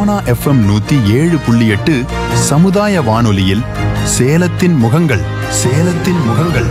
Sona FM நூத்தி ஏழு புள்ளி எட்டு சமுதாய வானொலியில் சேலத்தின் முகங்கள் சேலத்தின் முகங்கள்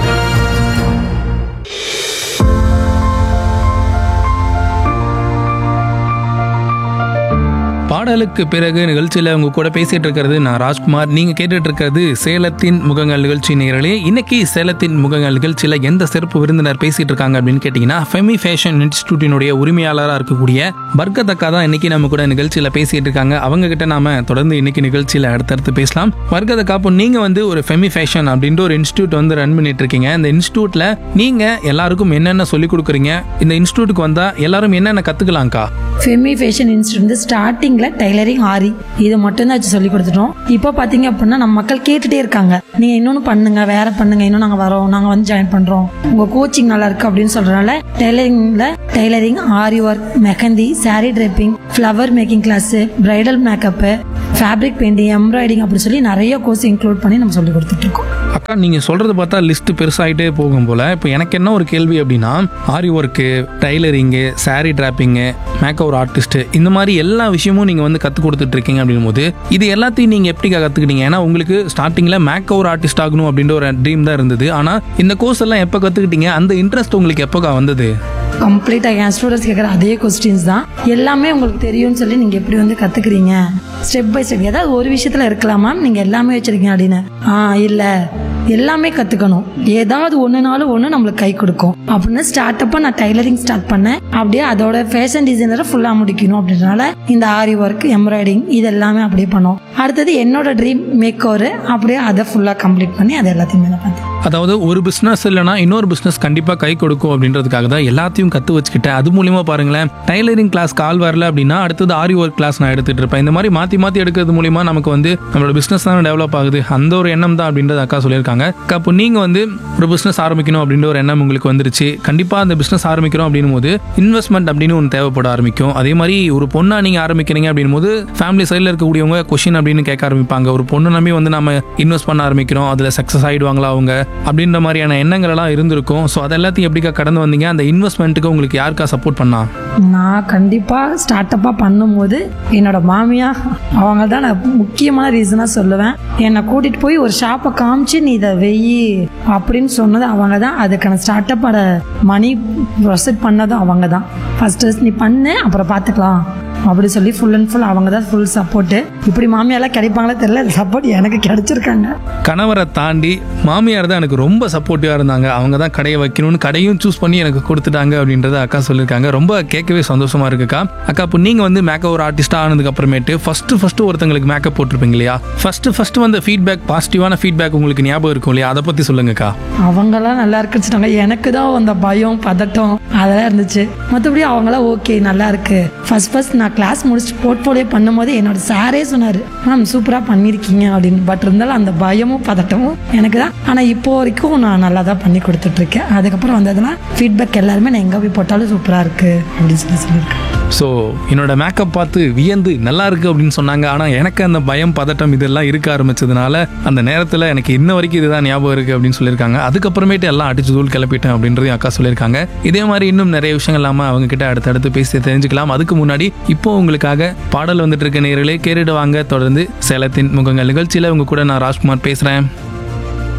பாடலுக்கு பிறகு நிகழ்ச்சியில் உங்க கூட பேசிட்டு இருக்கிறது நான் ராஜ்குமார் நீங்க கேட்டுட்டு இருக்கிறது சேலத்தின் முகங்கள் நிகழ்ச்சி நேரலே இன்னைக்கு சேலத்தின் முகங்கள் நிகழ்ச்சியில் எந்த சிறப்பு விருந்தினர் பேசிட்டு இருக்காங்க அப்படின்னு கேட்டீங்கன்னா ஃபெமி ஃபேஷன் இன்ஸ்டிடியூட்டினுடைய உரிமையாளராக இருக்கக்கூடிய பர்கத் அக்கா தான் இன்னைக்கு நம்ம கூட நிகழ்ச்சியில் பேசிட்டு இருக்காங்க அவங்க கிட்ட நாம தொடர்ந்து இன்னைக்கு நிகழ்ச்சியில் அடுத்தடுத்து பேசலாம் பர்கத் அக்கா இப்போ நீங்க வந்து ஒரு ஃபெமி ஃபேஷன் அப்படின்ற ஒரு இன்ஸ்டியூட் வந்து ரன் பண்ணிட்டு இருக்கீங்க இந்த இன்ஸ்டியூட்ல நீங்க எல்லாருக்கும் என்னென்ன சொல்லி கொடுக்குறீங்க இந்த இன்ஸ்டியூட்டுக்கு வந்தா எல்லாரும் என்னென்ன கத்துக்கலாம்க்கா ஃபெமி ஃபேஷன் இன்ஸ்டியூட் வந்து ஸ்டார்டிங்கில் டைலரிங் ஆரி இது மட்டும் தான் வச்சு சொல்லி கொடுத்துட்டோம் இப்போ பார்த்தீங்க அப்படின்னா நம்ம மக்கள் கேட்டுட்டே இருக்காங்க நீங்கள் இன்னொன்று பண்ணுங்க வேற பண்ணுங்க இன்னும் நாங்கள் வரோம் நாங்கள் வந்து ஜாயின் பண்ணுறோம் உங்கள் கோச்சிங் நல்லா இருக்கு அப்படின்னு சொல்றதுனால டைலரிங்கில் tailoring aari work mehndi saree draping flower making class bridal makeup fabric painting embroidering அப்படி சொல்லி நிறைய கோர்ஸ் இன்க்ளூட் பண்ணி நம்ம சொல்லி கொடுத்துட்டு இருக்கோம் அக்கா நீங்க சொல்றது பார்த்தா லிஸ்ட் பெருசாயிட்டே போகும் போல இப்போ எனக்கு என்ன ஒரு கேள்வி அப்படின்னா aari work tailoring saree draping makeover artist இந்த மாதிரி எல்லா விஷயமும் நீங்க வந்து கத்து கொடுத்துட்டு இருக்கீங்க அப்படின்னும் போது இது எல்லாத்தையும் நீங்க எப்படி கத்துக்கிட்டீங்க ஏன்னா உங்களுக்கு ஸ்டார்டிங்ல மேக்கவர் ஆர்டிஸ்ட் ஆகணும் அப்படின்ற ஒரு ட்ரீம் தான் இருந்தது ஆனா இந்த கோர்ஸ் எல்லாம் எப்போ கத்துக்கிட்டீங்க அந்த இன்ட்ரெஸ்ட் உங்களுக்கு எப்போக்கா வந்தது கம்ப்ளீட்டாக என் ஸ்டூடெண்ட்ஸ் கேட்குற அதே கொஸ்டின்ஸ் தான் எல்லாமே உங்களுக்கு தெரியும்னு சொல்லி நீங்கள் எப்படி வந்து கற்றுக்குறீங்க ஸ்டெப் பை ஸ்டெப் ஏதாவது ஒரு விஷயத்தில் இருக்கலாம் மேம் நீங்கள் எல்லாமே வச்சுருக்கீங்க அப்படின்னு ஆ இல்லை எல்லாமே கற்றுக்கணும் ஏதாவது ஒன்றுனாலும் ஒன்று நம்மளுக்கு கை கொடுக்கும் அப்படின்னு ஸ்டார்ட் அப்போ நான் டைலரிங் ஸ்டார்ட் பண்ணேன் அப்படியே அதோட ஃபேஷன் டிசைனரை ஃபுல்லாக முடிக்கணும் அப்படின்றனால இந்த ஆரி ஒர்க் எம்ப்ராய்டிங் இது எல்லாமே அப்படியே பண்ணோம் அடுத்தது என்னோட ட்ரீம் மேக் அப்படியே அதை ஃபுல்லாக கம்ப்ளீட் பண்ணி அதை எல்லாத்தையுமே நான் பார்த்தேன் அதாவது ஒரு பிஸ்னஸ் இல்லைனா இன்னொரு பிஸ்னஸ் கண்டிப்பாக கை கொடுக்கும் அப்படின்றதுக்காக தான் எல்லாத்தையும் கற்று வச்சுக்கிட்டேன் அது மூலியமா பாருங்களேன் டைலரிங் கிளாஸ் கால் வரல அப்படின்னா அடுத்தது ஆரி ஒர்க் கிளாஸ் நான் எடுத்துட்டு இருப்பேன் இந்த மாதிரி மாற்றி மாற்றி எடுக்கிறது மூலியமா நமக்கு வந்து நம்மளோட பிஸ்னஸ் தானே டெவலப் ஆகுது அந்த ஒரு எண்ணம் தான் அப்படின்றது அக்கா சொல்லியிருக்காங்க அக்கா இப்போ நீங்கள் வந்து ஒரு பிஸ்னஸ் ஆரம்பிக்கணும் அப்படின்ற ஒரு எண்ணம் உங்களுக்கு வந்துருச்சு கண்டிப்பாக அந்த பிஸ்னஸ் ஆரம்பிக்கிறோம் அப்படின்னும் போது இன்வெஸ்ட்மெண்ட் அப்படின்னு ஒன்று தேவைப்பட ஆரம்பிக்கும் அதே மாதிரி ஒரு பொண்ணா நீங்கள் ஆரம்பிக்கிறீங்க அப்படின்னும் போது ஃபேமிலி சைடில் இருக்கக்கூடியவங்க கொஷின் அப்படின்னு கேட்க ஆரம்பிப்பாங்க ஒரு பொண்ணு நம்பி வந்து நம்ம இன்வெஸ்ட் பண்ண ஆரம்பிக்கிறோம் அதில் சக்ஸஸ் ஆகிடுவாங்களா அவங்க அப்படின்ற மாதிரியான எண்ணங்கள் எல்லாம் இருந்திருக்கும் ஸோ அது எல்லாத்தையும் எப்படிக்கா கடந்து வந்தீங்க அந்த இன்வெஸ்ட்மெண்ட்டுக்கு உங்களுக்கு யாருக்கா சப்போர்ட் பண்ணா நான் கண்டிப்பாக ஸ்டார்ட் அப்பாக பண்ணும்போது என்னோட மாமியா அவங்க தான் நான் முக்கியமான ரீசனாக சொல்லுவேன் என்னை கூட்டிகிட்டு போய் ஒரு ஷாப்பை காமிச்சு நீ இதை வெயி அப்படின்னு சொன்னது அவங்க தான் அதுக்கான ஸ்டார்ட் அப்போட மணி ப்ரொசீட் பண்ணதும் அவங்க தான் ஃபஸ்ட்டு நீ பண்ணு அப்புறம் பார்த்துக்கலாம் அப்படி சொல்லி ஃபுல் அண்ட் ஃபுல் அவங்க தான் ஃபுல் சப்போர்ட்டு இப்படி மாமியாலாம் கிடைப்பாங்களே தெரியல சப்போர்ட் எனக்கு கிடைச்சிருக்காங்க கணவரை தாண்டி மாமியார் தான் எனக்கு ரொம்ப சப்போர்ட்டிவாக இருந்தாங்க அவங்க தான் கடையை வைக்கணும்னு கடையும் சூஸ் பண்ணி எனக்கு கொடுத்துட்டாங்க அப்படின்றத அக்கா சொல்லியிருக்காங்க ரொம்ப கேட்கவே சந்தோஷமா இருக்குக்கா அக்கா இப்போ நீங்கள் வந்து மேக்கப் ஒரு ஆர்டிஸ்டாக ஆனதுக்கு அப்புறமேட்டு ஃபஸ்ட்டு ஃபஸ்ட்டு ஒருத்தங்களுக்கு மேக்கப் போட்டிருப்பீங்க இல்லையா ஃபஸ்ட்டு ஃபஸ்ட்டு வந்த ஃபீட்பேக் பாசிட்டிவான ஃபீட்பேக் உங்களுக்கு ஞாபகம் இருக்கும் இல்லையா அதை பற்றி சொல்லுங்கக்கா அவங்கெல்லாம் நல்லா இருக்குன்னு சொன்னாங்க எனக்கு தான் அந்த பயம் பதட்டம் அதெல்லாம் இருந்துச்சு மற்றபடி அவங்களாம் ஓகே நல்லா இருக்கு ஃபர்ஸ்ட் ஃபர்ஸ்ட் நான் கிளாஸ் முடிச்சுட்டு போர்ட்ஃபோலியோ பண்ணும்போது என்னோட சாரே சொன்னார் மேம் சூப்பராக பண்ணியிருக்கீங்க அப்படின்னு பட் இருந்தாலும் அந்த பயமும் பதட்டமும் எனக்கு தான் ஆனால் இப்போ வரைக்கும் நான் நல்லா தான் பண்ணி கொடுத்துட்ருக்கேன் அதுக்கப்புறம் வந்ததுன்னா ஃபீட்பேக் எல்லாருமே நான் எங்கே போய் போட்டாலும் சூப்பராக இருக்கு அப்படின்னு சொல்லி சொல்லியிருக்கேன் ஸோ என்னோட மேக்கப் பார்த்து வியந்து நல்லா இருக்கு அப்படின்னு சொன்னாங்க ஆனால் எனக்கு அந்த பயம் பதட்டம் இதெல்லாம் இருக்க ஆரம்பிச்சதுனால அந்த நேரத்தில் எனக்கு இன்ன வரைக்கும் இதுதான் ஞாபகம் இருக்கு அப்படின்னு சொல்லியிருக்காங்க அதுக்கப்புறமேட்டு எல்லாம் அடிச்சு தூள் கிளப்பிட்டேன் அப்படின்றதையும் அக்கா சொல்லியிருக்காங்க இதே மாதிரி இன்னும் நிறைய விஷயங்கள் இல்லாமல் அவங்க கிட்ட அடுத்தடுத்து பேசி தெரிஞ்சுக்கலாம் அதுக்கு முன்னாடி இப்போ உங்களுக்காக பாடல் வந்துட்டு இருக்க நேர்களே கேட்டுட்டு வாங்க தொடர்ந்து சேலத்தின் முகங்கள் நிகழ்ச்சியில் உங்க கூட நான் ராஜ்குமார் பேசுகிறேன்